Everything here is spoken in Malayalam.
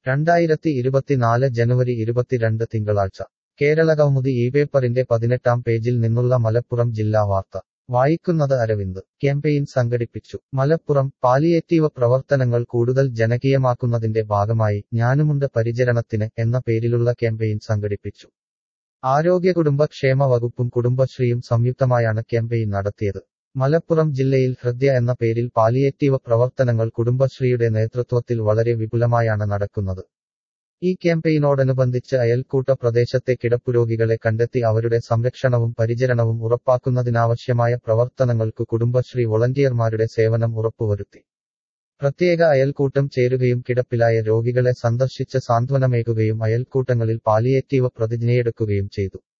രണ്ടായിരത്തി ഇരുപത്തിനാല് ജനുവരി ഇരുപത്തിരണ്ട് തിങ്കളാഴ്ച കേരള കൗമുദി ഈ പേപ്പറിന്റെ പതിനെട്ടാം പേജിൽ നിന്നുള്ള മലപ്പുറം ജില്ലാ വാർത്ത വായിക്കുന്നത് അരവിന്ദ് ക്യാമ്പയിൻ സംഘടിപ്പിച്ചു മലപ്പുറം പാലിയേറ്റീവ് പ്രവർത്തനങ്ങൾ കൂടുതൽ ജനകീയമാക്കുന്നതിന്റെ ഭാഗമായി ഞാനുമുണ്ട് പരിചരണത്തിന് എന്ന പേരിലുള്ള ക്യാമ്പയിൻ സംഘടിപ്പിച്ചു ആരോഗ്യ കുടുംബക്ഷേമ വകുപ്പും കുടുംബശ്രീയും സംയുക്തമായാണ് ക്യാമ്പയിൻ നടത്തിയത് മലപ്പുറം ജില്ലയിൽ ഹൃദയ എന്ന പേരിൽ പാലിയേറ്റീവ് പ്രവർത്തനങ്ങൾ കുടുംബശ്രീയുടെ നേതൃത്വത്തിൽ വളരെ വിപുലമായാണ് നടക്കുന്നത് ഈ ക്യാമ്പയിനോടനുബന്ധിച്ച് അയൽക്കൂട്ട പ്രദേശത്തെ കിടപ്പുരോഗികളെ കണ്ടെത്തി അവരുടെ സംരക്ഷണവും പരിചരണവും ഉറപ്പാക്കുന്നതിനാവശ്യമായ പ്രവർത്തനങ്ങൾക്ക് കുടുംബശ്രീ വോളണ്ടിയർമാരുടെ സേവനം ഉറപ്പുവരുത്തി പ്രത്യേക അയൽക്കൂട്ടം ചേരുകയും കിടപ്പിലായ രോഗികളെ സന്ദർശിച്ച് സാന്ത്വനമേകുകയും അയൽക്കൂട്ടങ്ങളിൽ പാലിയേറ്റീവ് പ്രതിജ്ഞയെടുക്കുകയും ചെയ്തു